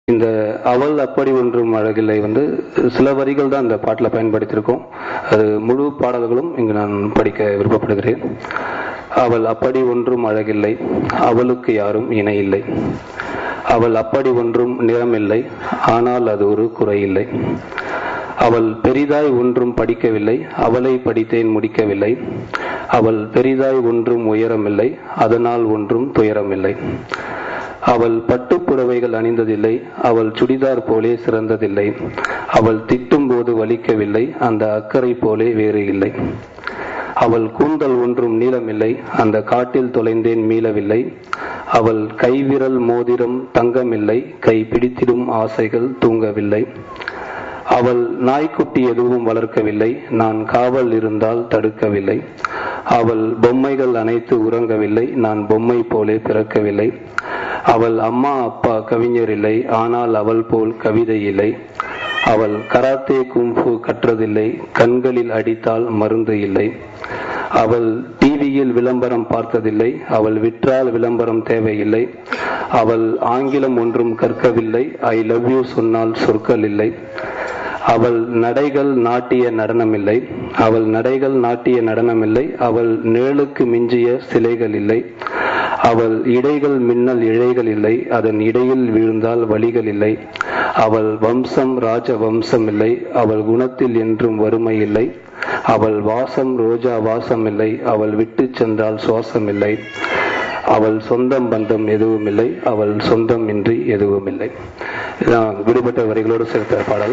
இந்த அவள் அப்படி ஒன்றும் அழகில்லை வந்து சில வரிகள் தான் இந்த பாட்டில் பயன்படுத்தியிருக்கோம் அது முழு பாடல்களும் இங்கு நான் படிக்க விருப்பப்படுகிறேன் அவள் அப்படி ஒன்றும் அழகில்லை அவளுக்கு யாரும் இணை இல்லை அவள் அப்படி ஒன்றும் நிறமில்லை ஆனால் அது ஒரு குறையில்லை அவள் பெரிதாய் ஒன்றும் படிக்கவில்லை அவளை படித்தேன் முடிக்கவில்லை அவள் பெரிதாய் ஒன்றும் உயரமில்லை அதனால் ஒன்றும் துயரமில்லை அவள் பட்டுப்புடவைகள் அணிந்ததில்லை அவள் சுடிதார் போலே சிறந்ததில்லை அவள் திட்டும் போது வலிக்கவில்லை அந்த அக்கறை போலே வேறு இல்லை அவள் கூந்தல் ஒன்றும் நீளமில்லை அந்த காட்டில் தொலைந்தேன் மீளவில்லை அவள் கைவிரல் மோதிரம் தங்கமில்லை கை பிடித்திடும் ஆசைகள் தூங்கவில்லை அவள் நாய்க்குட்டி எதுவும் வளர்க்கவில்லை நான் காவல் இருந்தால் தடுக்கவில்லை அவள் பொம்மைகள் அனைத்து உறங்கவில்லை நான் பொம்மை போலே பிறக்கவில்லை அவள் அம்மா அப்பா கவிஞர் இல்லை ஆனால் அவள் போல் கவிதை இல்லை அவள் கராத்தே கும்பு கற்றதில்லை கண்களில் அடித்தால் மருந்து இல்லை அவள் டிவியில் விளம்பரம் பார்த்ததில்லை அவள் விற்றால் விளம்பரம் தேவையில்லை அவள் ஆங்கிலம் ஒன்றும் கற்கவில்லை ஐ லவ் யூ சொன்னால் சொற்கள் இல்லை அவள் நடைகள் நாட்டிய நடனமில்லை அவள் நடைகள் நாட்டிய நடனமில்லை அவள் நிழலுக்கு மிஞ்சிய சிலைகள் இல்லை அவள் இடைகள் மின்னல் இழைகள் இல்லை அதன் இடையில் விழுந்தால் வழிகள் இல்லை அவள் வம்சம் ராஜ வம்சம் இல்லை அவள் குணத்தில் என்றும் வறுமை இல்லை அவள் வாசம் ரோஜா வாசம் இல்லை அவள் விட்டு சென்றால் சுவாசம் இல்லை அவள் சொந்தம் பந்தம் எதுவும் இல்லை அவள் சொந்தம் இன்றி எதுவும் இல்லை இதுதான் விடுபட்ட வரிகளோடு சேர்த்த பாடல்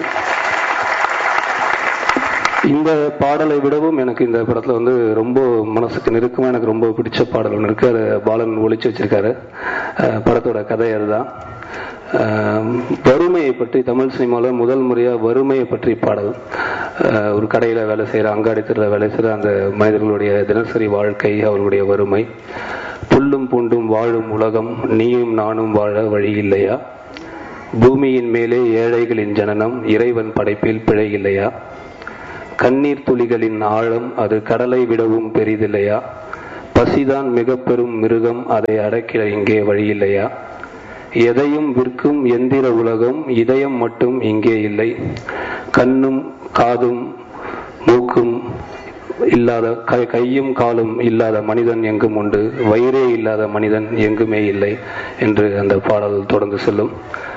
இந்த பாடலை விடவும் எனக்கு இந்த படத்துல வந்து ரொம்ப மனசுக்கு நெருக்கமா எனக்கு ரொம்ப பிடிச்ச பாடல் ஒன்று இருக்கு அதை பாலன் ஒழிச்சு வச்சிருக்காரு அஹ் படத்தோட கதை அதுதான் அஹ் வறுமையை பற்றி தமிழ் சினிமாவில் முதல் முறையா வறுமையை பற்றி பாடல் அஹ் ஒரு கடையில வேலை செய்யற அங்காடி தெருல வேலை செய்யற அந்த மனிதர்களுடைய தினசரி வாழ்க்கை அவர்களுடைய வறுமை புல்லும் பூண்டும் வாழும் உலகம் நீயும் நானும் வாழ வழி இல்லையா பூமியின் மேலே ஏழைகளின் ஜனனம் இறைவன் படைப்பில் பிழை இல்லையா கண்ணீர் துளிகளின் ஆழம் அது கடலை விடவும் பெரிதில்லையா பசிதான் மிக பெரும் மிருகம் அதை அடக்கிட இங்கே வழியில்லையா எதையும் விற்கும் எந்திர உலகம் இதயம் மட்டும் இங்கே இல்லை கண்ணும் காதும் மூக்கும் இல்லாத கை- கையும் காலும் இல்லாத மனிதன் எங்கும் உண்டு வயிறே இல்லாத மனிதன் எங்குமே இல்லை என்று அந்த பாடல் தொடர்ந்து செல்லும்